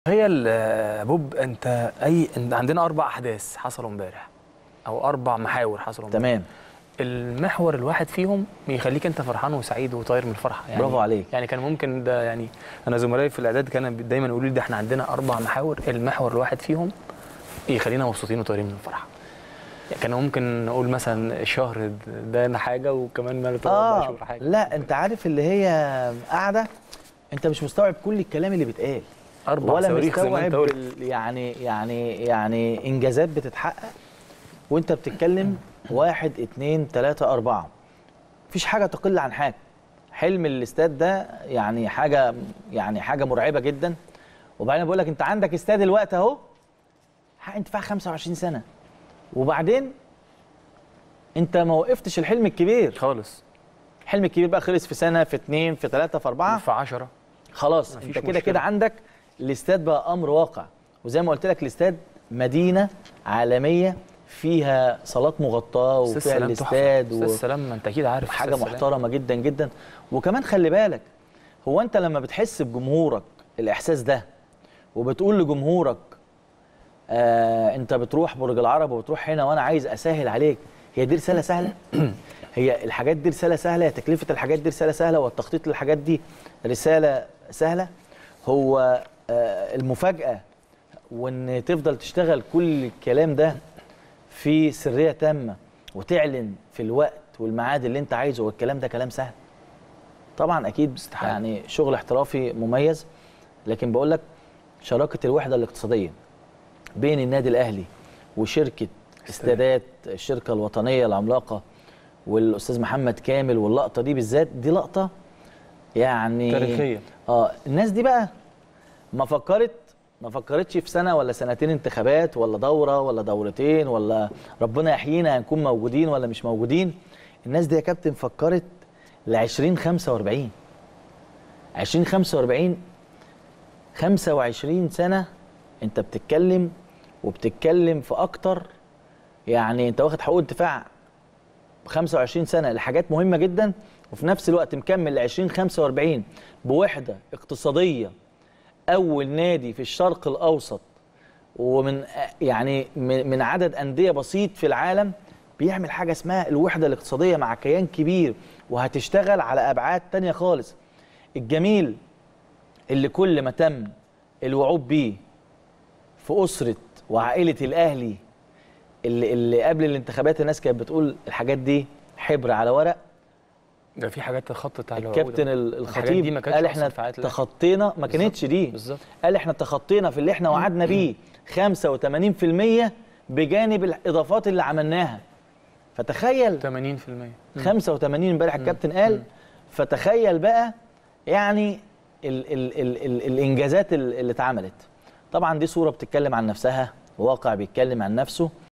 هي ال- بوب انت اي انت عندنا اربع احداث حصلوا امبارح او اربع محاور حصلوا امبارح تمام المحور الواحد فيهم يخليك انت فرحان وسعيد وطاير من الفرحه يعني برافو عليك. يعني كان ممكن ده يعني انا زملائي في الاعداد كانوا دايما يقولوا لي ده احنا عندنا اربع محاور المحور الواحد فيهم يخلينا مبسوطين وطايرين من الفرحه يعني كان ممكن نقول مثلا الشهر ده حاجه وكمان ثلاث اربع اه شهور حاجه لا انت عارف اللي هي قاعده انت مش مستوعب كل الكلام اللي بيتقال اربع ولا صواريخ زي ما مستوعب انت قلت ال- يعني يعني يعني انجازات بتتحقق وانت بتتكلم واحد اتنين تلاته اربعه مفيش حاجه تقل عن حاجه حلم الاستاد ده يعني حاجه يعني حاجه مرعبه جدا وبعدين بقول لك انت عندك استاد الوقت اهو حق انتفاع 25 سنه وبعدين انت ما وقفتش الحلم الكبير خالص الحلم الكبير بقى خلص في سنه في اتنين في تلاته في اربعه في 10 خلاص مفيش انت كده مشكلة. كده عندك الاستاد بقى امر واقع وزي ما قلت لك الاستاد مدينه عالميه فيها صالات مغطاه استاذ وفيها سلام تحفه الاستاد استاذ و... سلام ما انت اكيد عارف حاجه أستاذ سلام. محترمه جدا جدا وكمان خلي بالك هو انت لما بتحس بجمهورك الاحساس ده وبتقول لجمهورك آه انت بتروح برج العرب وبتروح هنا وانا عايز اسهل عليك هي دي رساله سهله هي الحاجات دي رساله سهله هي تكلفه الحاجات دي رساله سهله والتخطيط للحاجات دي رساله سهله هو آه المفاجاه وان تفضل تشتغل كل الكلام ده في سريه تامه وتعلن في الوقت والميعاد اللي انت عايزه والكلام ده كلام سهل طبعا اكيد استحالة. يعني شغل احترافي مميز لكن بقول لك شراكه الوحده الاقتصاديه بين النادي الاهلي وشركه استادات الشركه الوطنيه العملاقه والاستاذ محمد كامل واللقطه دي بالذات دي لقطه يعني تاريخية. اه الناس دي بقى ما فكرت ما فكرتش في سنه ولا سنتين انتخابات ولا دوره ولا دورتين ولا ربنا يحيينا هنكون موجودين ولا مش موجودين الناس دي يا كابتن فكرت ل 2045 2045 25 سنه انت بتتكلم وبتتكلم في اكتر يعني انت واخد حقوق انتفاع 25 سنه لحاجات مهمه جدا وفي نفس الوقت مكمل ل 2045 بوحده اقتصاديه اول نادي في الشرق الاوسط ومن يعني من من عدد انديه بسيط في العالم بيعمل حاجه اسمها الوحده الاقتصاديه مع كيان كبير وهتشتغل على ابعاد تانية خالص الجميل اللي كل ما تم الوعود بيه في اسره وعائله الاهلي اللي, اللي قبل الانتخابات الناس كانت بتقول الحاجات دي حبر على ورق ده في حاجات تخطط على العقود. الكابتن ال- الحاجات دي الخطيب ما كانتش قال أصلاً احنا في عقد الأهلي. تخطينا ما كانتش دي بالظبط. قال احنا تخطينا في اللي احنا وعدنا بيه 85% بجانب الاضافات اللي عملناها فتخيل 80% 85 امبارح الكابتن قال فتخيل بقى يعني ال ال ال ال الانجازات ال- اللي اتعملت طبعا دي صوره بتتكلم عن نفسها واقع بيتكلم عن نفسه